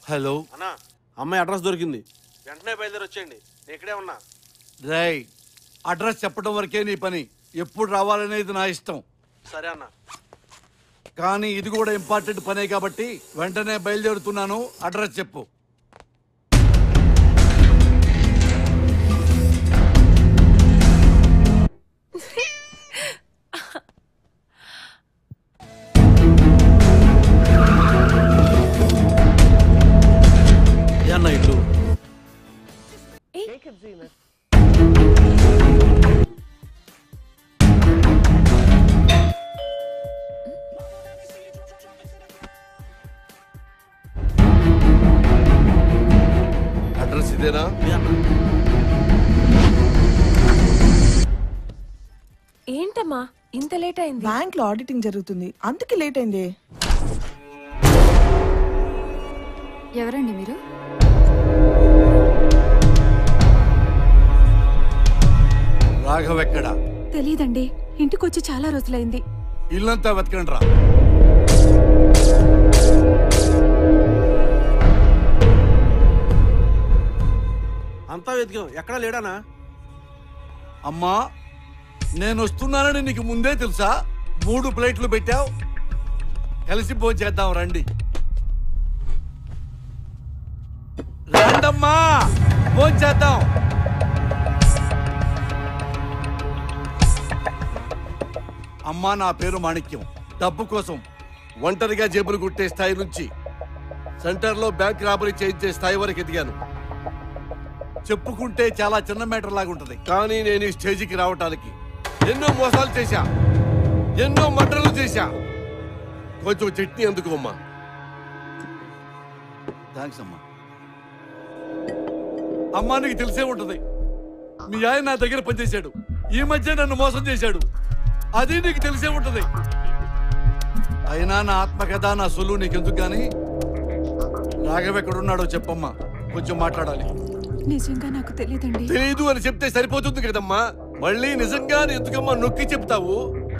hello అన్నా అమ్మాయి address దొరికింది వెంటనే బయలుదేరి వచ్చేయండి నేను ఇక్కడే ఉన్నా రై అడ్రస్ చెప్పడం వరకే నీ పని ఎప్పుడు రావాలనేది నా ఇష్టం సరే అన్నా కానీ ఇది కూడా ఇంపార్టెంట్ పనే కాబట్టి వెంటనే బయలుదేరుతున్నాను అడ్రస్ చెప్పు ఏ అన్న ఇల్లు అడ్రస్ ఇదేనా ఏ అన్న ఏంటమ్మా ఇంత లేట్ అయింది బ్యాంక్ లో ఆడిటింగ్ జరుగుతుంది అందుకే లేట్ అయింది ఎవరండి మీరు రాఘవ్ ఎక్కడ తెలీదండి ఇంటికొచ్చి చాలా రోజులైంది ఇల్లంతా వెతకండి రా అంతా వెతికాం ఎక్కడా లేడానా అమ్మా నేను వస్తున్నానని నీకు ముందే తెలుసా మూడు ప్లేట్లు పెట్టావు కలిసి భోజనం చేద్దాం రండి రండమ్మా భోజనం చేద్దాం అమ్మా నా పేరు మాణిక్యం డబ్బు కోసం ఒంటరిగా జేబులు కుట్టే స్థాయి నుంచి సెంటర్లో బ్యాంక్ రాబరీ చేయించే స్థాయి వరకు ఎదిగాను చెప్పుకుంటే చాలా చిన్న మ్యాటర్ లాగా ఉంటది కానీ నేను ఈ స్టేజికి రావటానికి ఎన్నో మోసాలు చేశా ఎన్నో మర్డర్లు చేశా కొంచెం చట్నీ ఎందుకు అమ్మా థ్యాంక్స్ అమ్మా అమ్మా నీకు తెలిసే ఉంటది మీ ఆయన నా దగ్గర పనిచేశాడు ఈ మధ్య నన్ను మోసం చేశాడు అది నీకు తెలిసే ఉంటది అయినా నా ఆత్మకథ నా సొల్లు నీకెందుకు గాని రాఘవ్ ఎక్కడున్నాడో చెప్పమ్మా కొంచెం మాట్లాడాలి నిజంగా నాకు తెలియదండి తెలీదు అని చెప్తే సరిపోతుంది కదమ్మా మళ్ళీ నిజంగా ఎందుకమ్మా నొక్కి చెప్తావు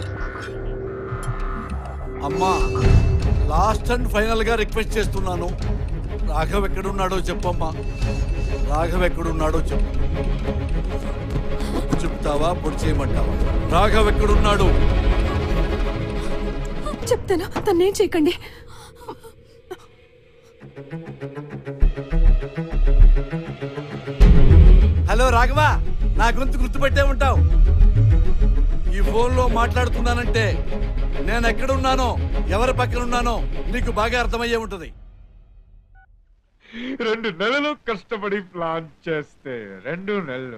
అమ్మా లాస్ట్ అండ్ ఫైనల్ గా రిక్వెస్ట్ చేస్తున్నాను రాఘవ్ ఎక్కడున్నాడో చెప్పమ్మా రాఘవ్ ఎక్కడున్నాడో చెప్పు చెప్తావా పొడి చేయమంటావా రాఘవ్ ఎక్కడున్నాడు చెప్తాను తన్నేం చేయకండి హలో రాఘవ నా గొంతు గుర్తుపెట్టే ఉంటావు ఈ ఫోన్లో మాట్లాడుతున్నానంటే నేను ఎక్కడున్నానో ఎవరి పక్కన ఉన్నానో నీకు బాగా అర్థమయ్యే ఉంటది రెండు నెలలు కష్టపడి ప్లాన్ చేస్తే రెండు నెలలు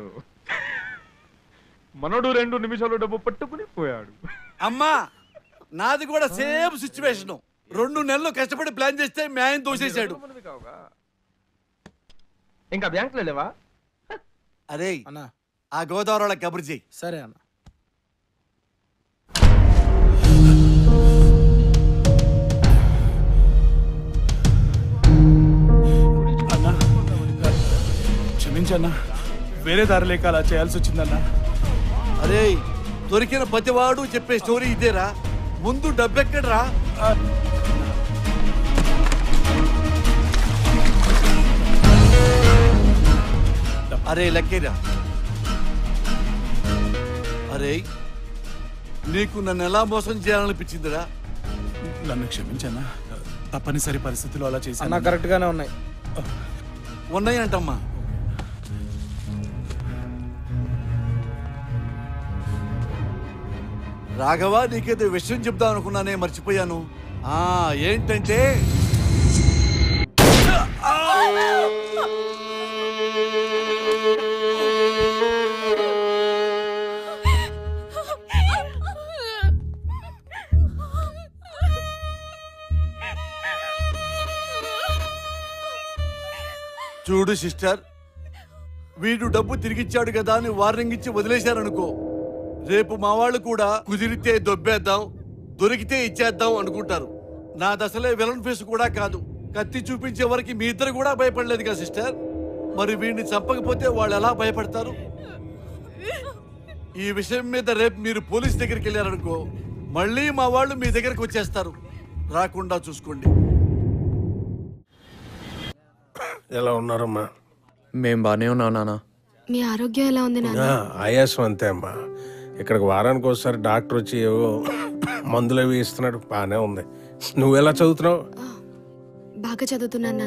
మనోడు రెండు నిమిషాలు డబ్బు పట్టుకుని పోయాడు అమ్మా నాది కూడా సేమ్ సిచ్యువేషన్ రెండు నెలలు కష్టపడి ప్లాన్ చేస్తే మీ ఆయన తోసేశాడు ఇంకా బ్యాంకులో లేవా అరే అన్నా ఆ గోదావరిలో కబురు చెయ్యి సరే అన్న అన్నా క్షమించన్నా వేరే దారి లేక అలా చేయాల్సి వచ్చిందన్నా అరే దొరికిన ప్రతివాడు చెప్పే స్టోరీ ఇదేరా ముందు డబ్బెక్కడరా అరే లక్కేరా అరే నీకు నన్ను ఎలా మోసం చేయాలనిపించిందిరా నన్ను క్షమించన్నా తప్పనిసరి పరిస్థితుల్లో అలా అన్న చేశాను కరెక్ట్ గానే ఉన్నాయి ఉన్నాయంటమ్మా రాఘవ నీకేదో విషయం చెప్దాం అనుకున్నానే మర్చిపోయాను ఆ ఏంటంటే చూడు సిస్టర్ వీడు డబ్బు తిరిగిచ్చాడు కదా అని వార్నింగ్ ఇచ్చి వదిలేశారనుకో రేపు మా వాళ్ళు కూడా కుదిరితే దొబ్బేద్దాం దొరికితే ఇచ్చేద్దాం అనుకుంటారు నా దశలే విలన్ ఫేస్ కూడా కాదు కత్తి చూపించే వరకు మీ ఇద్దరు కూడా భయపడలేదు కదా సిస్టర్ మరి వీడిని చంపకపోతే వాళ్ళు ఎలా భయపడతారు ఈ విషయం మీద రేపు మీరు పోలీస్ దగ్గరికి వెళ్ళారనుకో మళ్ళీ మా వాళ్ళు మీ దగ్గరకు వచ్చేస్తారు రాకుండా చూసుకోండి ఎలా ఉన్నారమ్మా మేం బానే ఉన్నాం నాన్న మీ ఆరోగ్యం ఎలా ఉంది నాన్న ఆ, ఆయాసం అంతే అమ్మా ఇక్కడికి వారానికి ఒకసారి డాక్టర్ వచ్చి ఏవో మందులు అవి ఇస్తున్నాడు బాగానే ఉంది నువ్వు ఎలా చదువుతున్నావు బాగా చదువుతున్నాను